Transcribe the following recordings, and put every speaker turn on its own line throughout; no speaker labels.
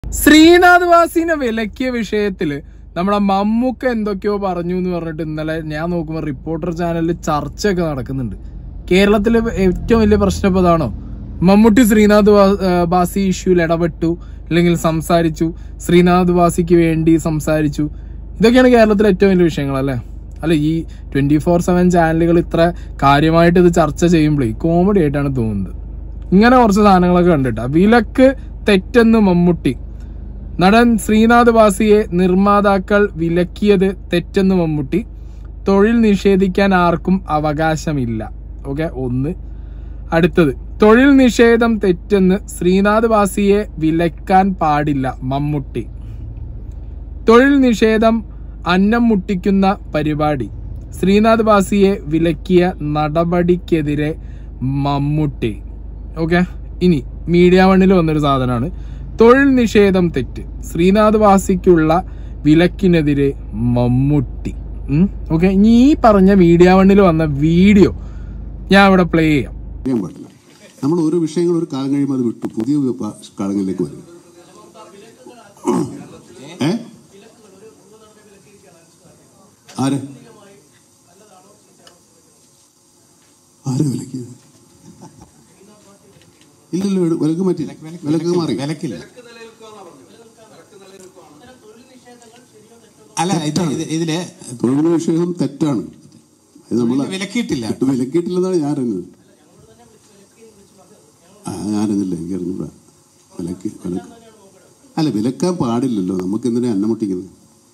ശ്രീനാഥ് വാസിനെ വിലക്കിയ വിഷയത്തില് നമ്മുടെ മമ്മൂക്ക എന്തൊക്കെയോ പറഞ്ഞു എന്ന് പറഞ്ഞിട്ട് ഇന്നലെ ഞാൻ നോക്കുമ്പോൾ റിപ്പോർട്ടർ ചാനലിൽ ചർച്ചയൊക്കെ നടക്കുന്നുണ്ട് കേരളത്തിലെ ഏറ്റവും വലിയ പ്രശ്നം ഇപ്പൊ അതാണോ മമ്മൂട്ടി ശ്രീനാഥ് വാ- ആ, ബാസി ഇഷ്യൂവിൽ ഇടപെട്ടു അല്ലെങ്കിൽ സംസാരിച്ചു ശ്രീനാഥ് വാസിക്ക് വേണ്ടി സംസാരിച്ചു ഇതൊക്കെയാണ് കേരളത്തിലെ ഏറ്റവും വലിയ വിഷയങ്ങൾ അല്ലേ അല്ല ഈ ട്വന്റി ഫോർ സെവൻ ചാനലുകൾ ഇത്ര കാര്യമായിട്ട് ഇത് ചർച്ച ചെയ്യുമ്പോഴേ കോമഡി ആയിട്ടാണ് തോന്നുന്നത് ഇങ്ങനെ കുറച്ച് സാധനങ്ങളൊക്കെ കണ്ടിട്ടാ വിലക്ക് തെറ്റെന്ന് മമ്മൂട്ടി നടൻ ശ്രീനാഥ് വാസിയെ നിർമ്മാതാക്കൾ വിലക്കിയത് തെറ്റെന്ന് മമ്മൂട്ടി തൊഴിൽ നിഷേധിക്കാൻ ആർക്കും അവകാശമില്ല ഓക്കെ ഒന്ന് അടുത്തത് തൊഴിൽ നിഷേധം തെറ്റെന്ന് ശ്രീനാഥ് വാസിയെ വിലക്കാൻ പാടില്ല മമ്മൂട്ടി തൊഴിൽ നിഷേധം അന്നം മുട്ടിക്കുന്ന പരിപാടി ശ്രീനാഥ് വാസിയെ വിലക്കിയ നടപടിക്കെതിരെ മമ്മൂട്ടി ഓക്കെ ഇനി മീഡിയ വണ്ണിൽ വന്നൊരു സാധനമാണ് തൊഴിൽ നിഷേധം തെറ്റ് ശ്രീനാഥ് വാസിക്കുള്ള വിലക്കിനെതിരെ മമ്മൂട്ടി ഓക്കെ ഇനി ഈ പറഞ്ഞ മീഡിയ വണ്ണിൽ വന്ന വീഡിയോ ഞാൻ ഇവിടെ പ്ലേ ചെയ്യാം
ചെയ്യാൻ പാടില്ല നമ്മൾ ഓരോ വിഷയങ്ങൾ ഒരു കാലം കഴിയുമ്പോൾ അത് വിട്ടു പുതിയ പ- കാലങ്ങളിലേക്ക് വരും ഏ ആര് ആര് വിലക്കിയത് ഇല്ലല്ലോ എടു- വിലക്ക് മാറ്റി വിലക്ക് മാറി
വിലക്കില്ല അല്ല ഇത് ഇത് ഇതില്
തൊഴിൽ വിഷയം തെറ്റാണ് ഇത് നമ്മൾ
വിലക്കിയിട്ടില്ല
വിലക്കിയിട്ടില്ലെന്നാണ് ഞാൻ അറിഞ്ഞത് ആ ഞാനറിഞ്ഞില്ല എനിക്കറിഞ്ഞൂടാ വിലക്ക് വിലക്ക് അല്ല വിലക്കാൻ പാടില്ലല്ലോ നമുക്ക് എന്തിനാ അന്നം മുട്ടിക്കുന്നത്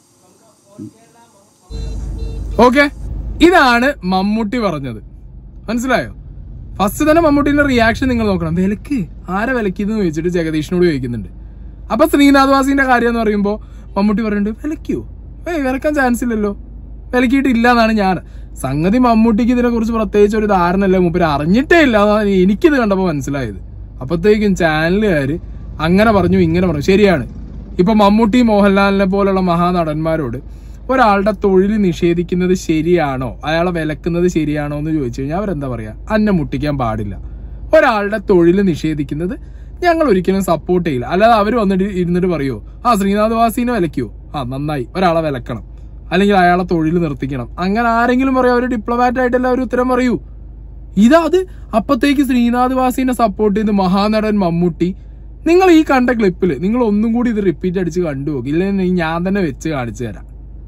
ഓക്കെ ഇതാണ് മമ്മൂട്ടി പറഞ്ഞത് മനസ്സിലായോ ഫസ്റ്റ് തന്നെ മമ്മൂട്ടിന്റെ റിയാക്ഷൻ നിങ്ങൾ നോക്കണം വിലക്ക് ആരെ വിലക്കിന്ന് ചോദിച്ചിട്ട് ജഗദീഷിനോട് ചോദിക്കുന്നുണ്ട് അപ്പൊ ശ്രീനാഥ് വാസിന്റെ കാര്യം എന്ന് പറയുമ്പോ മമ്മൂട്ടി പറയുന്നുണ്ട് വിലക്കോ ഏയ് വിലക്കാൻ ചാൻസ് ഇല്ലല്ലോ വിലക്കിയിട്ടില്ല എന്നാണ് ഞാൻ സംഗതി മമ്മൂട്ടിക്ക് ഇതിനെ കുറിച്ച് പ്രത്യേകിച്ച് ഒരു ധാരണ അല്ല മൂപ്പര് അറിഞ്ഞിട്ടേ ഇല്ല അതാണ് എനിക്കിത് കണ്ടപ്പോ മനസ്സിലായത് അപ്പത്തേക്കും ചാനലുകാര് അങ്ങനെ പറഞ്ഞു ഇങ്ങനെ പറഞ്ഞു ശരിയാണ് ഇപ്പൊ മമ്മൂട്ടി മോഹൻലാലിനെ പോലുള്ള മഹാനടന്മാരോട് ഒരാളുടെ തൊഴിൽ നിഷേധിക്കുന്നത് ശരിയാണോ അയാളെ വിലക്കുന്നത് ശരിയാണോ എന്ന് ചോദിച്ചു കഴിഞ്ഞാൽ അവരെന്താ പറയാ അന്നം മുട്ടിക്കാൻ പാടില്ല ഒരാളുടെ തൊഴിൽ നിഷേധിക്കുന്നത് ഞങ്ങൾ ഒരിക്കലും സപ്പോർട്ട് ചെയ്യില്ല അല്ലാതെ അവർ വന്നിട്ട് ഇരുന്നിട്ട് പറയോ ആ ശ്രീനാഥ് വാസീനെ വിലക്കോ ആ നന്നായി ഒരാളെ വിലക്കണം അല്ലെങ്കിൽ അയാളെ തൊഴിൽ നിർത്തിക്കണം അങ്ങനെ ആരെങ്കിലും പറയോ അവർ ഡിപ്ലോമാറ്റ് ആയിട്ടല്ല ഒരു ഉത്തരം പറയൂ ഇതാ അത് അപ്പത്തേക്ക് ശ്രീനാഥ് വാസിനെ സപ്പോർട്ട് ചെയ്ത് മഹാനടൻ മമ്മൂട്ടി നിങ്ങൾ ഈ കണ്ട ക്ലിപ്പിൽ നിങ്ങൾ ഒന്നും കൂടി ഇത് റിപ്പീറ്റ് അടിച്ച് കണ്ടു നോക്കി ഇല്ലെങ്കിൽ ഞാൻ തന്നെ വെച്ച് കാണിച്ചു തരാം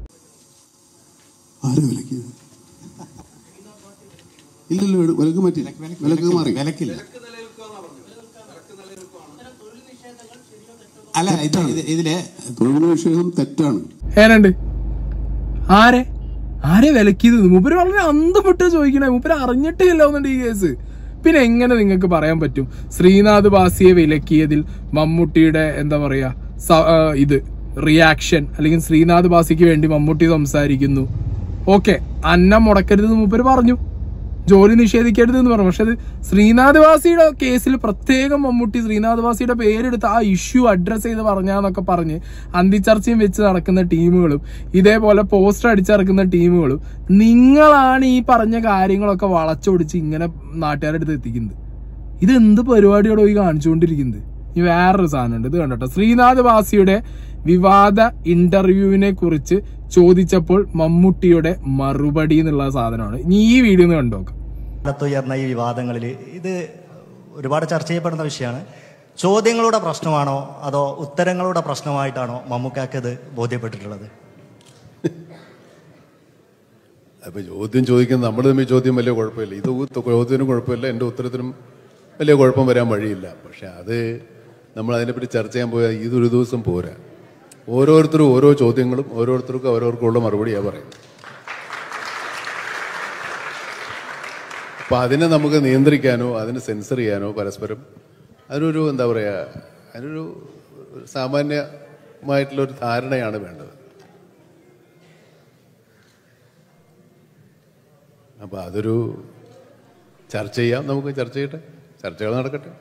ആര് വിലക്കിയത് ഇല്ലല്ലോ എടു- വിലക്ക് മാറ്റി വിലക്ക് മാറി
വിലക്കില്ല അല്ല ഇത് ഇത് ഇതില്
തൊഴിൽ വിഷയം തെറ്റാണ്
ഏനുണ്ട് ആരെ ആരെ വിലക്കിയത് മൂപ്പര് വളരെ അന്തപ്പെട്ട് ചോദിക്കണേ മൂപ്പര് അറിഞ്ഞിട്ടേ ഇല്ല ഒന്നുണ്ട് ഈ കേസ് പിന്നെ എങ്ങനെ നിങ്ങൾക്ക് പറയാൻ പറ്റും ശ്രീനാഥ് ബാസിയെ വിലക്കിയതിൽ മമ്മൂട്ടിയുടെ എന്താ പറയാ സ- ആ, ഇത് റിയാക്ഷൻ അല്ലെങ്കിൽ ശ്രീനാഥ് ബാസിക്ക് വേണ്ടി മമ്മൂട്ടി സംസാരിക്കുന്നു ഓക്കെ അന്നം മുടക്കരുത് മൂപ്പര് പറഞ്ഞു ജോലി നിഷേധിക്കരുത് എന്ന് പറഞ്ഞു പക്ഷെ അത് ശ്രീനാഥ് വാസിയുടെ കേസിൽ പ്രത്യേകം മമ്മൂട്ടി ശ്രീനാഥ് വാസിയുടെ പേരെടുത്ത് ആ ഇഷ്യൂ അഡ്രസ് ചെയ്ത് പറഞ്ഞാന്നൊക്കെ പറഞ്ഞ് അന്തിച്ചർച്ചയും വെച്ച് നടക്കുന്ന ടീമുകളും ഇതേപോലെ പോസ്റ്റർ അടിച്ചിറക്കുന്ന ടീമുകളും നിങ്ങളാണ് ഈ പറഞ്ഞ കാര്യങ്ങളൊക്കെ വളച്ചൊടിച്ച് ഇങ്ങനെ നാട്ടുകാരുടെ അടുത്ത് എത്തിക്കുന്നത് ഇത് എന്ത് പരിപാടിയോടെ പോയി കാണിച്ചുകൊണ്ടിരിക്കുന്നത് ഈ വേറൊരു സാധനമുണ്ട് ഇത് കണ്ടോട്ടോ ശ്രീനാഥ് വാസിയുടെ വിവാദ ഇന്റർവ്യൂവിനെ കുറിച്ച് ചോദിച്ചപ്പോൾ മമ്മൂട്ടിയുടെ മറുപടി എന്നുള്ള സാധനമാണ് ഇനി ഈ വീഡിയോ ഒന്ന് കണ്ടോക്കാം
അടുത്തുയർന്ന ഈ വിവാദങ്ങളിൽ ഇത് ഒരുപാട് ചർച്ച ചെയ്യപ്പെടുന്ന വിഷയമാണ് ചോദ്യങ്ങളുടെ പ്രശ്നമാണോ അതോ ഉത്തരങ്ങളുടെ പ്രശ്നമായിട്ടാണോ മമ്മൂക്കാക്ക് ഇത് ബോധ്യപ്പെട്ടിട്ടുള്ളത്
അപ്പോൾ ചോദ്യം ചോദിക്കുന്ന നമ്മൾ തമ്മിൽ ചോദ്യം വലിയ കുഴപ്പമില്ല ഇത് ഉത്ത- ചോദ്യത്തിനും കുഴപ്പമില്ല എൻ്റെ ഉത്തരത്തിനും വലിയ കുഴപ്പം വരാൻ വഴിയില്ല പക്ഷെ അത് നമ്മൾ അതിനെപ്പറ്റി ചർച്ച ചെയ്യാൻ പോയാൽ ഇതൊരു ദിവസം പോരാ ഓരോരുത്തരും ഓരോ ചോദ്യങ്ങളും ഓരോരുത്തർക്കും അവരവർക്കുള്ള മറുപടിയാണ് പറയുന്നത് അപ്പം അതിനെ നമുക്ക് നിയന്ത്രിക്കാനോ അതിനെ സെൻസർ ചെയ്യാനോ പരസ്പരം അതിനൊരു എന്താ പറയുക അതിനൊരു സാമാന്യമായിട്ടുള്ളൊരു ധാരണയാണ് വേണ്ടത് അപ്പോൾ അതൊരു ചർച്ച ചെയ്യാം നമുക്ക് ചർച്ച ചെയ്യട്ടെ ചർച്ചകൾ നടക്കട്ടെ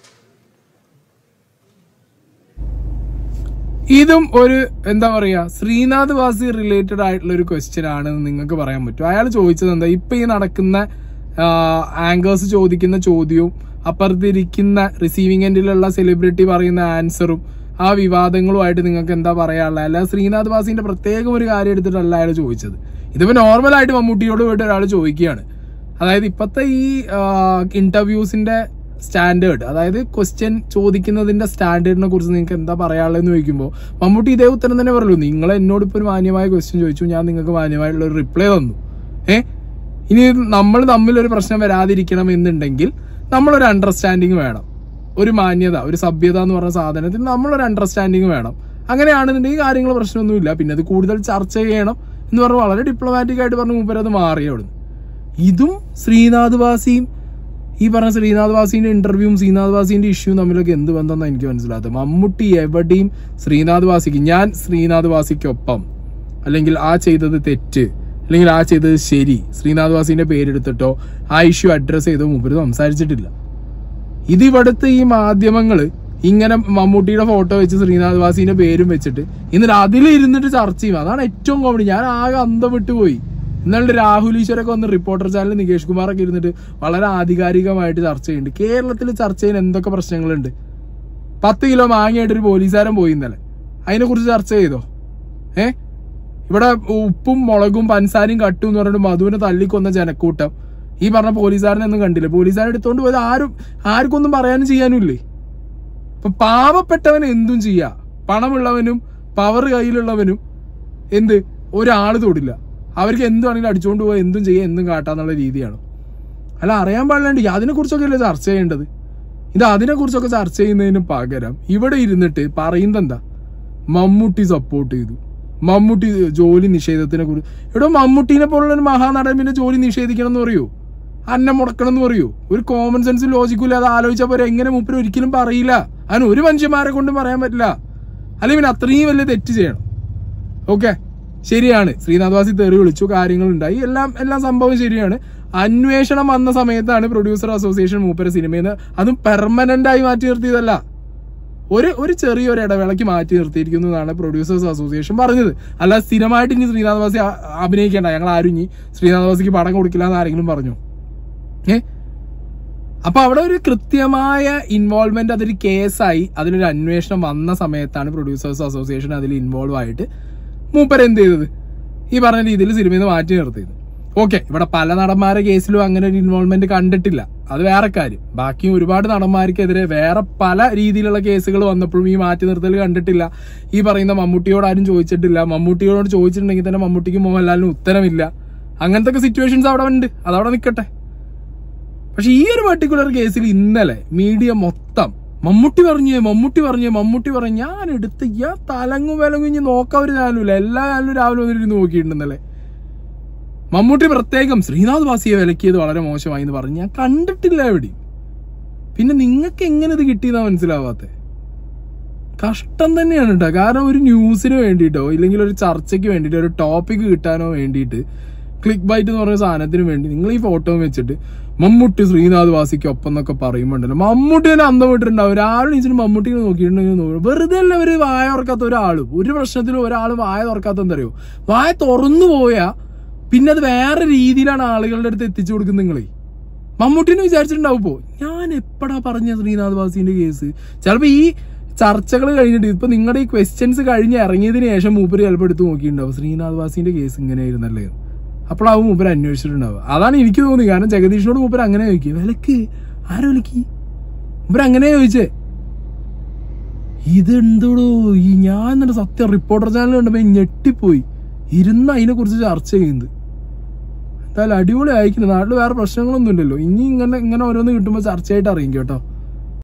ഇതും ഒരു എന്താ പറയാ ശ്രീനാഥ് വാസി റിലേറ്റഡ് ആയിട്ടുള്ള ഒരു ക്വസ്റ്റ്യൻ ആണെന്ന് നിങ്ങൾക്ക് പറയാൻ പറ്റും അയാൾ ചോദിച്ചത് എന്താ ഇപ്പൊ ഈ നടക്കുന്ന ആങ്കേഴ്സ് ചോദിക്കുന്ന ചോദ്യവും അപ്പുറത്തിരിക്കുന്ന റിസീവിംഗ് എൻഡിലുള്ള സെലിബ്രിറ്റി പറയുന്ന ആൻസറും ആ വിവാദങ്ങളുമായിട്ട് നിങ്ങൾക്ക് എന്താ പറയാനുള്ളത് അല്ല ശ്രീനാഥ് വാസിന്റെ പ്രത്യേകം ഒരു കാര്യം എടുത്തിട്ടല്ല അയാൾ ചോദിച്ചത് ഇതിപ്പോ നോർമലായിട്ട് മമ്മൂട്ടിയോട് പോയിട്ട് ഒരാൾ ചോദിക്കുകയാണ് അതായത് ഇപ്പോഴത്തെ ഈ ഇന്റർവ്യൂസിന്റെ സ്റ്റാൻഡേർഡ് അതായത് ക്വസ്റ്റ്യൻ ചോദിക്കുന്നതിന്റെ സ്റ്റാൻഡേർഡിനെ കുറിച്ച് നിങ്ങൾക്ക് എന്താ പറയാനുള്ളതെന്ന് ചോദിക്കുമ്പോൾ മമ്മൂട്ടി ഇതേ ഉത്തരം തന്നെ പറയുള്ളൂ നിങ്ങൾ എന്നോട് ഇപ്പോൾ ഒരു മാന്യമായ ക്വസ്റ്റ്യൻ ചോദിച്ചു ഞാൻ നിങ്ങൾക്ക് മാന്യമായിട്ടുള്ള ഒരു റിപ്ലൈ തന്നു ഏ ഇനി നമ്മൾ തമ്മിൽ ഒരു പ്രശ്നം വരാതിരിക്കണം എന്നുണ്ടെങ്കിൽ നമ്മളൊരു അണ്ടർസ്റ്റാൻഡിങ് വേണം ഒരു മാന്യത ഒരു സഭ്യത എന്ന് പറഞ്ഞ സാധനത്തിന് നമ്മളൊരു അണ്ടർസ്റ്റാൻഡിങ് വേണം അങ്ങനെയാണെന്നുണ്ടെങ്കിൽ കാര്യങ്ങൾ പ്രശ്നമൊന്നുമില്ല പിന്നെ അത് കൂടുതൽ ചർച്ച ചെയ്യണം എന്ന് പറഞ്ഞ് വളരെ ഡിപ്ലോമാറ്റിക് ആയിട്ട് പറഞ്ഞ് മൂപ്പര് അത് മാറി അവിടുന്ന് ഇതും ശ്രീനാഥ് വാസിയും ഈ പറഞ്ഞ ശ്രീനാഥ് വാസിന്റെ ഇന്റർവ്യൂവും ശ്രീനാഥ് വാസിന്റെ ഇഷ്യൂ തമ്മിലൊക്കെ എന്ത് ബന്ധമെന്ന് എനിക്ക് മനസ്സിലാത്തത് മമ്മൂട്ടി എവിടെയും ശ്രീനാഥ് വാസിക്ക് ഞാൻ ശ്രീനാഥ് വാസിക്കൊപ്പം അല്ലെങ്കിൽ ആ ചെയ്തത് തെറ്റ് അല്ലെങ്കിൽ ആ ചെയ്തത് ശരി ശ്രീനാഥ് വാസിന്റെ പേരെടുത്തിട്ടോ ആ ഇഷ്യൂ അഡ്രസ് ചെയ്തോ മുമ്പ് സംസാരിച്ചിട്ടില്ല ഇത് ഇവിടുത്തെ ഈ മാധ്യമങ്ങള് ഇങ്ങനെ മമ്മൂട്ടിയുടെ ഫോട്ടോ വെച്ച് ശ്രീനാഥ് വാസിന്റെ പേരും വെച്ചിട്ട് എന്നിട്ട് അതിൽ ഇരുന്നിട്ട് ചർച്ച ചെയ്യും അതാണ് ഏറ്റവും കോമഡി ഞാൻ ആകെ അന്തം വിട്ടുപോയി ഇന്നലെ രാഹുൽ ഈശ്വരൊക്കെ വന്ന് റിപ്പോർട്ടർ ചാനൽ നികേഷ് കുമാറൊക്കെ ഇരുന്നിട്ട് വളരെ ആധികാരികമായിട്ട് ചർച്ച ചെയ്യുന്നുണ്ട് കേരളത്തിൽ ചർച്ച ചെയ്യാൻ എന്തൊക്കെ പ്രശ്നങ്ങളുണ്ട് പത്ത് കിലോ മാങ്ങയായിട്ട് ഒരു പോലീസുകാരൻ പോയി ഇന്നലെ അതിനെ കുറിച്ച് ചർച്ച ചെയ്തോ ഏ ഇവിടെ ഉപ്പും മുളകും പഞ്ചസാരയും കട്ടും എന്ന് പറഞ്ഞിട്ട് മധുവിനെ തല്ലിക്കൊന്ന ജനക്കൂട്ടം ഈ പറഞ്ഞ പോലീസുകാരനൊന്നും കണ്ടില്ല പോലീസുകാരെ എടുത്തോണ്ട് പോയത് ആരും ആർക്കൊന്നും പറയാനും ചെയ്യാനും ഇല്ലേ ഇപ്പൊ പാവപ്പെട്ടവൻ എന്തും ചെയ്യാ പണമുള്ളവനും പവർ കയ്യിലുള്ളവനും എന്ത് ഒരാൾ തൊടില്ല അവർക്ക് എന്തുവാണെങ്കിലും അടിച്ചുകൊണ്ട് പോയി എന്തും ചെയ്യാം എന്തും കാട്ടാന്നുള്ള രീതിയാണ് അല്ല അറിയാൻ പാടില്ലാണ്ട് അതിനെ കുറിച്ചൊക്കെ അല്ലേ ചർച്ച ചെയ്യേണ്ടത് ഇത് അതിനെ കുറിച്ചൊക്കെ ചർച്ച ചെയ്യുന്നതിന് പകരം ഇവിടെ ഇരുന്നിട്ട് പറയുന്നത് എന്താ മമ്മൂട്ടി സപ്പോർട്ട് ചെയ്തു മമ്മൂട്ടി ജോലി നിഷേധത്തിനെ കുറിച്ച് ഇവിടെ മമ്മൂട്ടിനെ പോലുള്ള ഒരു മഹാനടൻ പിന്നെ ജോലി നിഷേധിക്കണം എന്ന് പറയൂ അന്നം മുടക്കണം എന്ന് പറയൂ ഒരു കോമൺ സെൻസ് ലോജിക്കും ഇല്ലാതെ ആലോചിച്ചാൽ പോരെ എങ്ങനെ മൂപ്പര് ഒരിക്കലും പറയില്ല അതിന് ഒരു മനുഷ്യന്മാരെ കൊണ്ടും പറയാൻ പറ്റില്ല അല്ലെങ്കിൽ പിന്നെ അത്രയും വലിയ തെറ്റ് ചെയ്യണം ഓക്കെ ശരിയാണ് ശ്രീനാഥ് വാസി തെറി വിളിച്ചു കാര്യങ്ങൾ ഉണ്ടായി എല്ലാം എല്ലാം സംഭവം ശരിയാണ് അന്വേഷണം വന്ന സമയത്താണ് പ്രൊഡ്യൂസർ അസോസിയേഷൻ മൂപ്പര സിനിമയിൽ നിന്ന് അതും പെർമനന്റ് ആയി മാറ്റി നിർത്തിയതല്ല ഒരു ഒരു ചെറിയൊരു ഇടവേളയ്ക്ക് മാറ്റി നിർത്തിയിരിക്കുന്നു എന്നാണ് പ്രൊഡ്യൂസേഴ്സ് അസോസിയേഷൻ പറഞ്ഞത് അല്ല സ്ഥിരമായിട്ട് ഇനി ശ്രീനാഥ് വാസി അ- അഭിനയിക്കേണ്ട ഞങ്ങൾ ആരും ഇനി ശ്രീനാഥ് വാസിക്ക് പടം കൊടുക്കില്ല എന്ന് ആരെങ്കിലും പറഞ്ഞു ഏ അപ്പൊ അവിടെ ഒരു കൃത്യമായ ഇൻവോൾവ്മെന്റ് അതൊരു കേസായി അതിലൊരു അന്വേഷണം വന്ന സമയത്താണ് പ്രൊഡ്യൂസേഴ്സ് അസോസിയേഷൻ അതിൽ ഇൻവോൾവ് ആയിട്ട് മൂപ്പർ എന്ത് ചെയ്തത് ഈ പറഞ്ഞ രീതിയിൽ സിനിമയിൽ നിന്ന് മാറ്റി നിർത്തിയത് ഓക്കെ ഇവിടെ പല നടന്മാരെ കേസിലും അങ്ങനെ ഒരു ഇൻവോൾവ്മെന്റ് കണ്ടിട്ടില്ല അത് വേറെ കാര്യം ബാക്കിയും ഒരുപാട് നടന്മാർക്കെതിരെ വേറെ പല രീതിയിലുള്ള കേസുകൾ വന്നപ്പോഴും ഈ മാറ്റി നിർത്തൽ കണ്ടിട്ടില്ല ഈ പറയുന്ന മമ്മൂട്ടിയോട് ആരും ചോദിച്ചിട്ടില്ല മമ്മൂട്ടിയോട് ചോദിച്ചിട്ടുണ്ടെങ്കിൽ തന്നെ മമ്മൂട്ടിക്കും മോഹൻലാലിനും ഉത്തരമില്ല അങ്ങനത്തെ സിറ്റുവേഷൻസ് അവിടെ ഉണ്ട് അതവിടെ നിൽക്കട്ടെ പക്ഷെ ഈ ഒരു പർട്ടിക്കുലർ കേസിൽ ഇന്നലെ മീഡിയ മൊത്തം മമ്മൂട്ടി പറഞ്ഞേ മമ്മൂട്ടി പറഞ്ഞേ മമ്മൂട്ടി പറഞ്ഞു ഞാൻ എടുത്ത് ഞാൻ തലങ്ങും വിലങ്ങും ഇനി നോക്കാൻ ഒരു ചാനലും എല്ലാ ചാനലും രാവിലെ വന്നിട്ട് നോക്കിയിട്ടുണ്ട് ഇന്നലെ മമ്മൂട്ടി പ്രത്യേകം ശ്രീനാഥ് വാസിയെ വിലക്കിയത് വളരെ മോശമായി എന്ന് പറഞ്ഞു ഞാൻ കണ്ടിട്ടില്ല എവിടെയും പിന്നെ നിങ്ങൾക്ക് എങ്ങനെ ഇത് കിട്ടിയെന്നാ മനസ്സിലാവാത്തെ കഷ്ടം തന്നെയാണ് കേട്ടോ കാരണം ഒരു ന്യൂസിന് വേണ്ടിയിട്ടോ ഇല്ലെങ്കിൽ ഒരു ചർച്ചയ്ക്ക് വേണ്ടിയിട്ടോ ഒരു ടോപ്പിക് കിട്ടാനോ വേണ്ടിയിട്ട് ക്ലിക്ക് ബൈറ്റ് എന്ന് പറയുന്ന സാധനത്തിന് വേണ്ടി നിങ്ങൾ ഈ ഫോട്ടോ വെച്ചിട്ട് മമ്മൂട്ടി ശ്രീനാഥ് വാസിക്ക് ഒപ്പം എന്നൊക്കെ പറയുമ്പോണ്ടല്ലോ മമ്മൂട്ടി തന്നെ അന്തം വിട്ടിട്ടുണ്ടാവും ഒരാൾ നീച്ചിട്ട് മമ്മൂട്ടിനെ നോക്കിയിട്ടുണ്ടെങ്കിൽ നോക്കും. വെറുതെ അല്ല ഒരു വായ തുറക്കാത്ത ഒരാളും ഒരു പ്രശ്നത്തിലും ഒരാൾ വായ തുറക്കാത്ത എന്തറിയോ വായ തുറന്നു പോയാ പിന്നെ അത് വേറെ രീതിയിലാണ് ആളുകളുടെ അടുത്ത് എത്തിച്ചു കൊടുക്കുന്നത് നിങ്ങളെ മമ്മൂട്ടിനെ വിചാരിച്ചിട്ടുണ്ടാവും ഇപ്പോ ഞാൻ എപ്പോഴാ പറഞ്ഞ ശ്രീനാഥ് വാസിന്റെ കേസ് ചിലപ്പോ ഈ ചർച്ചകൾ കഴിഞ്ഞിട്ട് ഇപ്പൊ നിങ്ങളുടെ ഈ ക്വസ്റ്റ്യൻസ് കഴിഞ്ഞ് ഇറങ്ങിയതിന് ശേഷം മൂപ്പര് ചിലപ്പോൾ എടുത്ത് നോക്കിയിട്ടുണ്ടാവും ശ്രീനാഥ് വാസിന്റെ കേസ് ഇങ്ങനെയായിരുന്നല്ലേ അപ്പോഴാവും മൂപ്പര് അന്വേഷിച്ചിട്ടുണ്ടാവുക അതാണ് എനിക്ക് തോന്നി കാരണം ജഗദീഷിനോട് മൂപ്പര് അങ്ങനെ ചോദിക്കും വിലക്ക് ആരോ വിലക്ക് മൂപ്പര് അങ്ങനെ ചോദിച്ചേ ഇതെന്തോടോ ഈ ഞാൻ എന്നിട്ട് സത്യം റിപ്പോർട്ടർ ചാനൽ കണ്ടപ്പോ ഞെട്ടിപ്പോയി ഇരുന്ന് അതിനെ കുറിച്ച് ചർച്ച ചെയ്യുന്നത് എന്തായാലും അടിപൊളി അയക്കുന്നു നാട്ടിൽ വേറെ പ്രശ്നങ്ങളൊന്നും ഇല്ലല്ലോ ഇനി ഇങ്ങനെ ഇങ്ങനെ ഓരോന്ന് കിട്ടുമ്പോൾ ചർച്ചയായിട്ട് അറിയിക്കും കേട്ടോ